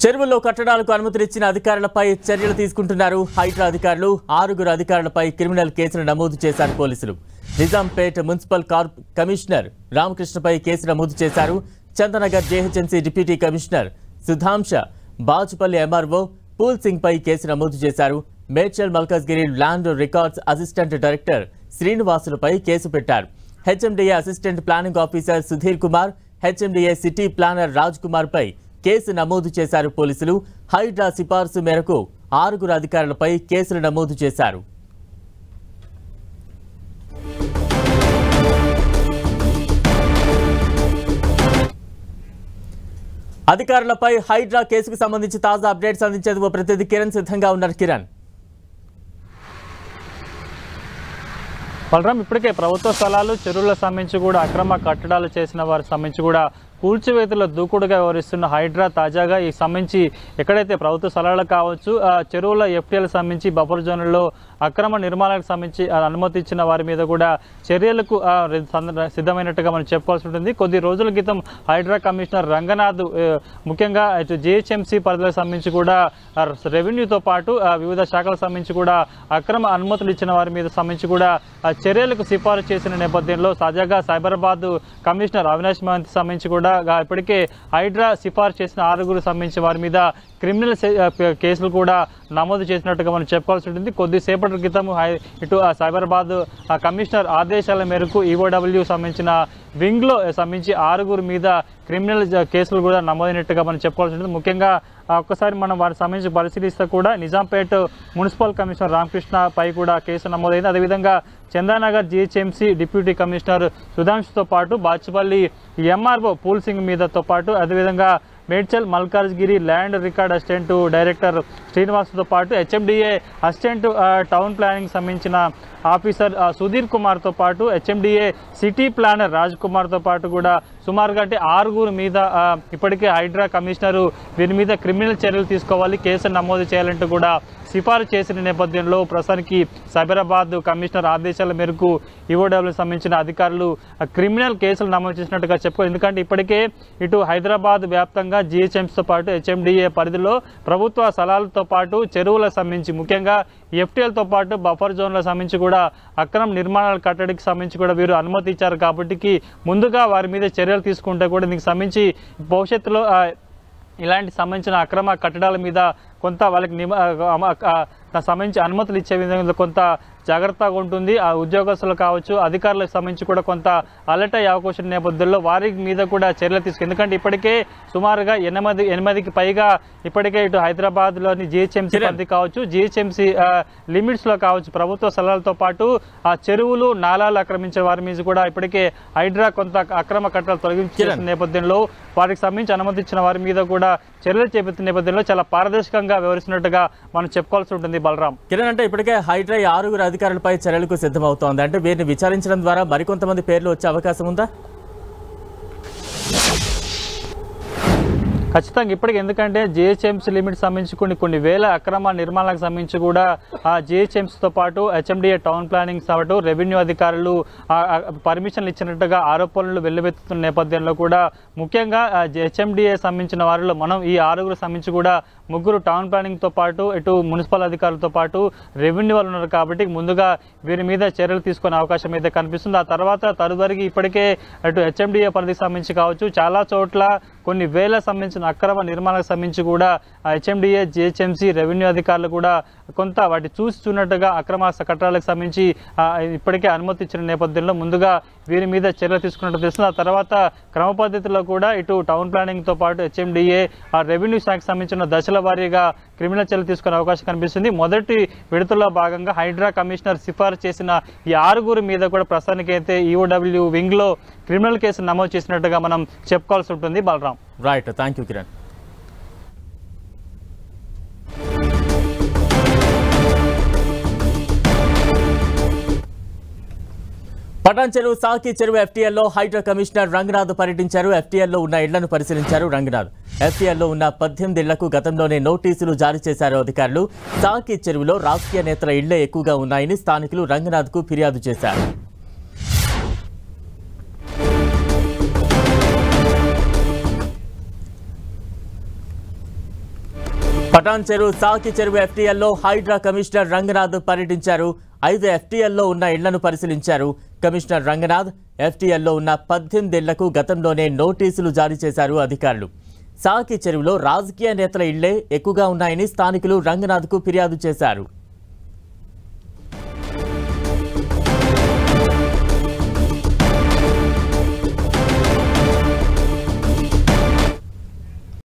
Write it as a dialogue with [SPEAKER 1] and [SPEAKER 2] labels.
[SPEAKER 1] చెరువుల్లో కట్టడాలకు అనుమతినిచ్చిన అధికారులపై చర్యలు తీసుకుంటున్నారు హైడ్రా అధికారులు ఆరుగురు అధికారులపై క్రిమినల్ కేసులు నమోదు చేశారు పోలీసులు నిజాంపేట్ మున్సిపల్ కార్ప్ కమిషనర్ రామకృష్ణపై కేసు నమోదు చేశారు Chandanagar GHMC deputy commissioner Sudhamsha Bachupally MRO Pool Singh పై కేసు నమోదు చేశారు Medchal Malkajgiri land records assistant director శ్రీనివాసులపై కేసు పెట్టారు HMDA assistant planning officer Sudheer Kumar HMDA city planner Raj Kumar పై కేసు నమోదు చేశారు పోలీసులు హైడ్రా సిఫార్సు మేరకు ఆరుగురు అధికారులపై కేసులు నమోదు చేశారు అధికారులపై హైడ్రా కేసుకు సంబంధించి తాజా అప్డేట్స్ అందించేందుకు ప్రతినిధి కిరణ్ సిద్ధంగా ఉన్నారు కిరణ్
[SPEAKER 2] బలరాం ఇప్పటికే ప్రభుత్వ స్థలాలు చెరువులకు సంబంధించి కూడా అక్రమ కట్టడాలు చేసిన వారికి సంబంధించి కూడా కూల్చివేతలో దూకుడుగా వ్యవహరిస్తున్న హైడ్రా తాజాగా ఈ సంబంధించి ఎక్కడైతే ప్రభుత్వ స్థలాలకు కావచ్చు ఆ చెరువుల ఎఫ్టీఎల్ సంబంధించి బఫర్ జోన్లలో అక్రమ నిర్మాణాలకు సంబంధించి ఆ అనుమతి ఇచ్చిన వారి మీద కూడా చర్యలకు ఆ, రి- సంద- సిద్ధమైనట్టుగా మనం చెప్పుకోవాల్సి ఉంటుంది కొద్ది రోజుల క్రితం హైడ్రా కమిషనర్ రంగనాథ్ ఆ, ముఖ్యంగా ఇటు జిహెచ్ఎంసీ పరిధిలకు సంబంధించి కూడా ఆ, రెవెన్యూతో పాటు ఆ, వివిధ శాఖలకు సంబంధించి కూడా అక్రమ అనుమతులు ఇచ్చిన వారి మీద సంబంధించి కూడా ఆ, చర్యలకు సిఫారసు చేసిన నేపథ్యంలో తాజాగా సైబరాబాద్ కమిషనర్ అవినాష్ మహంతి సంబంధించి కూడా గా- ఇప్పటికే హైడ్రా సిఫారసు చేసిన ఆరుగురు సంబంధించి వారి మీద క్రిమినల్ సే- ఆ, ప- కేసులు కూడా నమోదు చేసినట్టుగా మనం చెప్పుకోవాల్సి ఉంటుంది కొద్దిసేపటి క్రితం హై- ఇటు ఆ సైబరాబాద్ ఆ కమిషనర్ ఆదేశాల మేరకు ఈఓడబ్ల్యూ సంబంధించిన వింగ్లో సంబంధించి ఆరుగురు మీద క్రిమినల్ జ- కేసులు కూడా నమోదైనట్టుగా మనం చెప్పుకోవాల్సి ఉంటుంది ముఖ్యంగా ఆ, ఒక్కసారి మనం వారికి సంబంధించి పరిశీలిస్తే కూడా నిజాంపేట్ మున్సిపల్ కమిషనర్ రామకృష్ణ పై కూడా కేసు నమోదైంది అదేవిధంగా చందానగర్ జిహెచ్ఎంసీ డిప్యూటీ కమిషనర్ సుధాంశుతో పాటు బాచుపల్లి ఎంఆర్ఓ పూల్ సింగ్ మీదతో పాటు అదేవిధంగా Medchal Malkajgiri land record assistant director శ్రీనివాస్తో పాటు హెచ్ఎండిఏ అసిస్టెంట్ ఆ, టౌన్ ప్లానింగ్ సంబంధించిన ఆఫీసర్ ఆ, సుధీర్ కుమార్తో పాటు హెచ్ఎండిఏ సిటీ ప్లానర్ రాజ్ కుమార్తో పాటు కూడా సుమారుగా అంటే ఆరుగురు మీద ఆ, ఇప్పటికే హైడ్రా కమిషనరు వీరి మీద క్రిమినల్ చర్యలు తీసుకోవాలి కేసు నమోదు చేయాలంటూ కూడా సిఫారసు చేసిన నేపథ్యంలో ప్రస్తుతానికి సైబరాబాద్ కమిషనర్ ఆదేశాల మేరకు ఈఓడబ్ల్యూ సంబంధించిన అధికారులు ఆ, క్రిమినల్ కేసులు నమోదు చేసినట్టుగా చెప్పుకో ఎందుకంటే ఇప్పటికే ఇటు హైదరాబాద్ వ్యాప్తంగా జిహెచ్ఎంసీతో పాటు హెచ్ఎండిఏ పరిధిలో ప్రభుత్వ స్థలాలతో పాటు చెరువులకు సంబంధించి ముఖ్యంగా ఎఫ్టీఎల్తో పాటు బఫర్ జోన్లకు సంబంధించి కూడా అక్రమ నిర్మాణాల కట్టడికి సంబంధించి కూడా వీరు అనుమతి ఇచ్చారు కాబట్టి ముందుగా వారి మీద చర్యలు తీసుకుంటే కూడా దీనికి సంబంధించి భవిష్యత్తులో ఆ, ఇలాంటి సంబంధించిన అక్రమ కట్టడాల మీద కొంత వాళ్ళకి నిమ అమ- ఆ, దానికి సంబంధించి అనుమతులు ఇచ్చే విధంగా కొంత జాగ్రత్తగా ఉంటుంది ఆ ఉద్యోగస్తులు కావచ్చు అధికారులకు సంబంధించి కూడా కొంత అలర్ట్ అయ్యే అవకాశం నేపథ్యంలో వారి మీద కూడా చర్యలు తీసుకు ఎందుకంటే ఇప్పటికే సుమారుగా ఎనిమిది ఎనిమిదికి పైగా ఇప్పటికే ఇటు హైదరాబాద్లోని జిహెచ్ఎంసీ
[SPEAKER 1] కిరణ్.
[SPEAKER 2] పరిధి కావచ్చు జిహెచ్ఎంసీ లిమిట్స్లో కావచ్చు ప్రభుత్వ స్థలాలతో పాటు ఆ చెరువులు నాలాలు ఆక్రమించే వారి మీద కూడా ఇప్పటికే హైడ్రా కొంత అక్రమ కట్టడాలు తొలగించిన
[SPEAKER 1] కిరణ్.
[SPEAKER 2] నేపథ్యంలో వారికి సంబంధించి అనుమతి ఇచ్చిన వారి మీద కూడా చర్యలు చేపట్టిన నేపథ్యంలో చాలా పారదర్శకంగా వ్యవహరిస్తున్నట్టుగా మనం చెప్పుకోవాల్సి ఉంటుంది బలరాం
[SPEAKER 1] కిరణ్ అంటే ఇప్పటికే హైడ్రా ఈ ఆరుగురు అధికారులపై చర్యలకు సిద్ధమవుతోంది అంటే వీరిని విచారించడం ద్వారా మరికొంతమంది పేర్లు వచ్చే అవకాశం ఉందా
[SPEAKER 2] ఖచ్చితంగా ఇప్పటికి ఎందుకంటే జిహెచ్ఎంసీ లిమిట్ సంబంధించి కొన్ని కొన్ని వేల అక్రమ నిర్మాణాలకు సంబంధించి కూడా ఆ జిహెచ్ఎంసీతో పాటు హెచ్ఎండిఏ టౌన్ ప్లానింగ్ పాటు రెవెన్యూ అధికారులు ఆ, ఆ, పర్మిషన్లు ఇచ్చినట్టుగా ఆరోపణలు వెల్లువెత్తుతున్న నేపథ్యంలో కూడా ముఖ్యంగా హెచ్ఎండిఏ సంబంధించిన వారిలో మనం ఈ ఆరుగురు సంబంధించి కూడా ముగ్గురు టౌన్ ప్లానింగ్తో పాటు ఇటు మున్సిపల్ అధికారులతో పాటు రెవెన్యూ వాళ్ళు ఉన్నారు కాబట్టి ముందుగా వీరి మీద చర్యలు తీసుకునే అవకాశం అయితే కనిపిస్తుంది ఆ తర్వాత తదుపరికి ఇప్పటికే అటు హెచ్ఎండిఏ పరిధికి సంబంధించి కావచ్చు చాలా చోట్ల కొన్ని వేల సంబంధించిన అక్రమ నిర్మాణాలకు సంబంధించి కూడా హెచ్ఎండిఏ జిహెచ్ఎంసీ రెవెన్యూ అధికారులు కూడా కొంత వాటి చూసి చూన్నట్టుగా అక్రమ కట్టడాలకు సంబంధించి ఆ, ఇప్పటికే అనుమతి ఇచ్చిన నేపథ్యంలో ముందుగా వీరి మీద చర్యలు తీసుకున్నట్టు తెలుస్తుంది ఆ తర్వాత క్రమ పద్ధతిలో కూడా ఇటు టౌన్ ప్లానింగ్తో పాటు హెచ్ఎండిఏ ఆ రెవెన్యూ శాఖకు సంబంధించిన దశల వారీగా క్రిమినల్ చర్యలు తీసుకునే అవకాశం కనిపిస్తుంది మొదటి విడతలో భాగంగా హైడ్రా కమిషనర్ సిఫారసు చేసిన ఈ ఆరుగురు మీద కూడా ప్రస్తుతానికి అయితే ఈఓడబ్ల్యూ వింగ్లో క్రిమినల్ కేసు నమోదు చేసినట్టుగా మనం చెప్పుకోవాల్సి ఉంటుంది Balaram
[SPEAKER 1] right thank you Kiran Pathan చెరువు సాకి చెరువు ఎఫ్టీఎల్లో హైడ్రా కమిషనర్ రంగనాథ్ పర్యటించారు ఎఫ్టీఎల్లో ఉన్న ఇళ్లను పరిశీలించారు రంగనాథ్ ఎఫ్టీఎల్లో ఉన్న పద్దెనిమిది ఇళ్లకు గతంలోనే నోటీసులు జారీ చేశారు అధికారులు సాకి చెరువులో రాజకీయ నేతల ఇళ్లే ఎక్కువగా ఉన్నాయని స్థానికులు రంగనాథ్కు ఫిర్యాదు చేశారు పటాన్ చెరువు సాకి చెరువు ఎఫ్టీఎల్లో హైడ్రా కమిషనర్ రంగనాథ్ పర్యటించారు ఐదు ఎఫ్టీఎల్లో ఉన్న ఇళ్లను పరిశీలించారు కమిషనర్ రంగనాథ్ ఎఫ్టీఎల్లో ఉన్న పద్దెనిమిది ఇళ్లకు గతంలోనే నోటీసులు జారీ చేశారు అధికారులు సాకి చెరువులో రాజకీయ నేతల ఇళ్లే ఎక్కువగా ఉన్నాయని స్థానికులు రంగనాథ్కు ఫిర్యాదు చేశారు